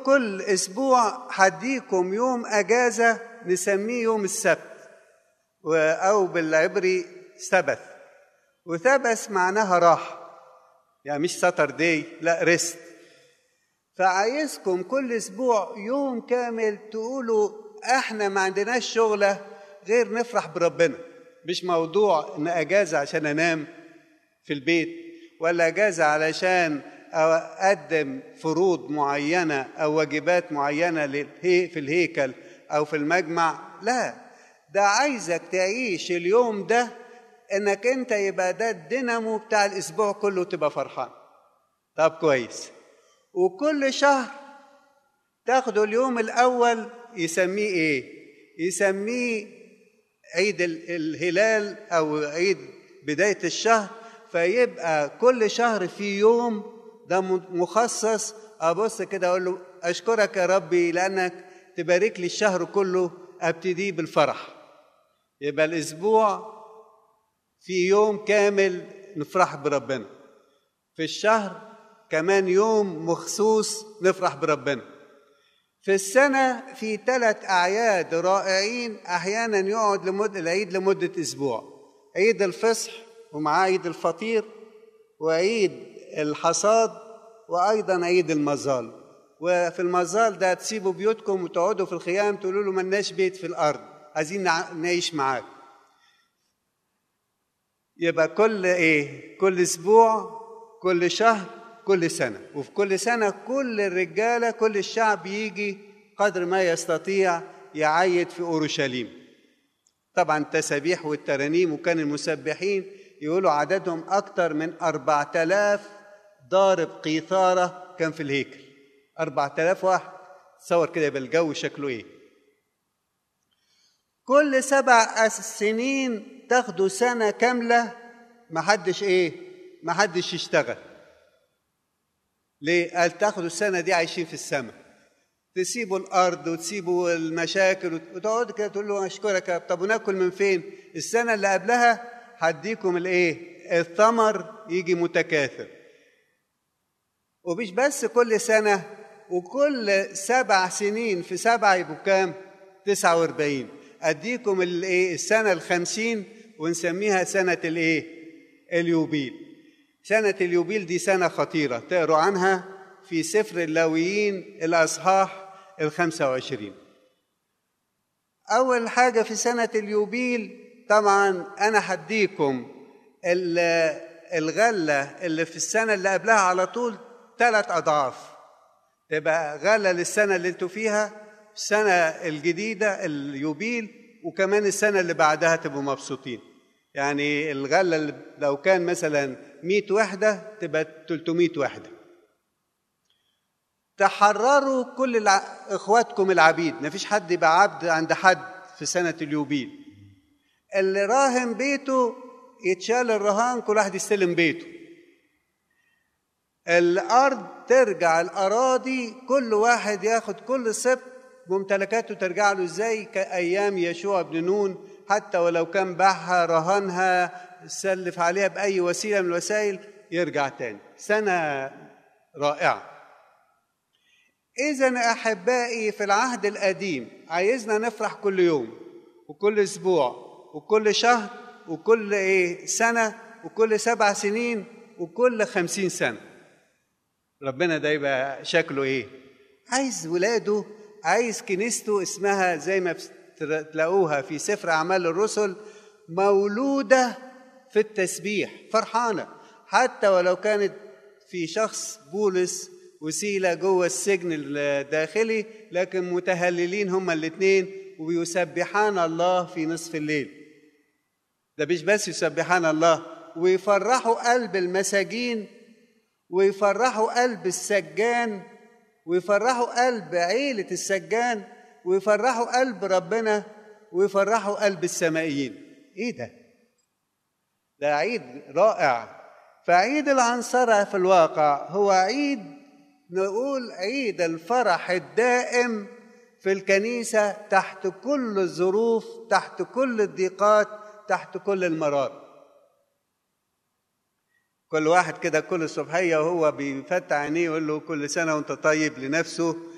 كل اسبوع هديكم يوم اجازه نسميه يوم السبت و- او بالعبري سبت وثبت معناها راحه يعني مش ساتر داي لا ريست فعايزكم كل اسبوع يوم كامل تقولوا احنا ما عندناش شغله غير نفرح بربنا مش موضوع ان اجازه عشان انام في البيت ولا اجازه علشان اقدم فروض معينه او واجبات معينه للهي في الهيكل او في المجمع لا ده عايزك تعيش اليوم ده انك انت يبقى ده الدينامو بتاع الاسبوع كله تبقى فرحان طب كويس وكل شهر تاخدوا اليوم الاول يسميه ايه يسميه عيد ال- الهلال او عيد بدايه الشهر فيبقى كل شهر في يوم ده م- مخصص ابص كده اقول له اشكرك يا ربي لانك تبارك لي الشهر كله ابتدي بالفرح يبقى الاسبوع في يوم كامل نفرح بربنا في الشهر كمان يوم مخصوص نفرح بربنا في السنة في ثلاث أعياد رائعين أحيانا يقعد لمد العيد لمدة أسبوع عيد الفصح ومعاه عيد الفطير وعيد الحصاد وأيضا عيد المظال وفي المظال ده تسيبوا بيوتكم وتقعدوا في الخيام تقولوا له ملناش بيت في الأرض عايزين نع- نعيش معاك يبقى كل ايه كل اسبوع كل شهر كل سنه وفي كل سنه كل الرجاله كل الشعب يجي قدر ما يستطيع يعيد في اورشليم طبعا التسابيح والترانيم وكان المسبحين يقولوا عددهم اكثر من أربعة آلاف ضارب قيثارة كان في الهيكل أربعة آلاف واحد تصور كده يبقى الجو شكله ايه كل سبع أس- سنين تاخدوا سنة كاملة محدش ايه محدش يشتغل ليه قال تاخدوا السنة دي عايشين في السماء تسيبوا الأرض وتسيبوا المشاكل وت- وتقعدوا كده تقول له أشكرك يا رب. طب وناكل من فين السنة اللي قبلها هديكم الايه الثمر يجي متكاثر ومش بس كل سنة وكل سبع سنين في سبعة يبقوا كام؟ تسعة واربعين أديكم الإيه؟ السنة الخمسين ونسميها سنة الإيه؟ اليوبيل سنة اليوبيل دي سنة خطيرة تقروا عنها في سفر اللاويين الأصحاح الخمسة وعشرين أول حاجة في سنة اليوبيل طبعا أنا هديكم ال- الغلة اللي في السنة اللي قبلها على طول ثلاث أضعاف تبقى غلة للسنة اللي انتوا فيها السنة الجديدة اليوبيل وكمان السنة اللي بعدها تبقوا مبسوطين يعني الغلة اللي لو كان مثلا 100 وحدة تبقى 300 وحدة تحرروا كل الع... اخواتكم العبيد مفيش حد يبقى عبد عند حد في سنة اليوبيل اللي راهن بيته يتشال الرهان كل واحد يستلم بيته الارض ترجع الاراضي كل واحد ياخد كل سبت ممتلكاته ترجع له زي كايام يشوع بن نون حتى ولو كان باعها رهنها سلف عليها باي وسيله من الوسائل يرجع تاني سنه رائعه اذا احبائي في العهد القديم عايزنا نفرح كل يوم وكل اسبوع وكل شهر وكل ايه سنه وكل سبع سنين وكل خمسين سنه ربنا ده يبقى شكله ايه عايز ولاده عايز كنيسته اسمها زي ما تلاقوها في سفر اعمال الرسل مولوده في التسبيح فرحانه حتى ولو كانت في شخص بولس وسيله جوه السجن الداخلي لكن متهللين هما الاثنين ويسبحان الله في نصف الليل ده مش بس يسبحان الله ويفرحوا قلب المساجين ويفرحوا قلب السجان ويفرحوا قلب عيلة السجان ويفرحوا قلب ربنا ويفرحوا قلب السمائيين ايه ده ده عيد رائع فعيد العنصرة في الواقع هو عيد نقول عيد الفرح الدائم في الكنيسة تحت كل الظروف تحت كل الضيقات تحت كل المرار كل واحد كده كل صبحيه وهو بيفتح عينيه يقول له كل سنه وانت طيب لنفسه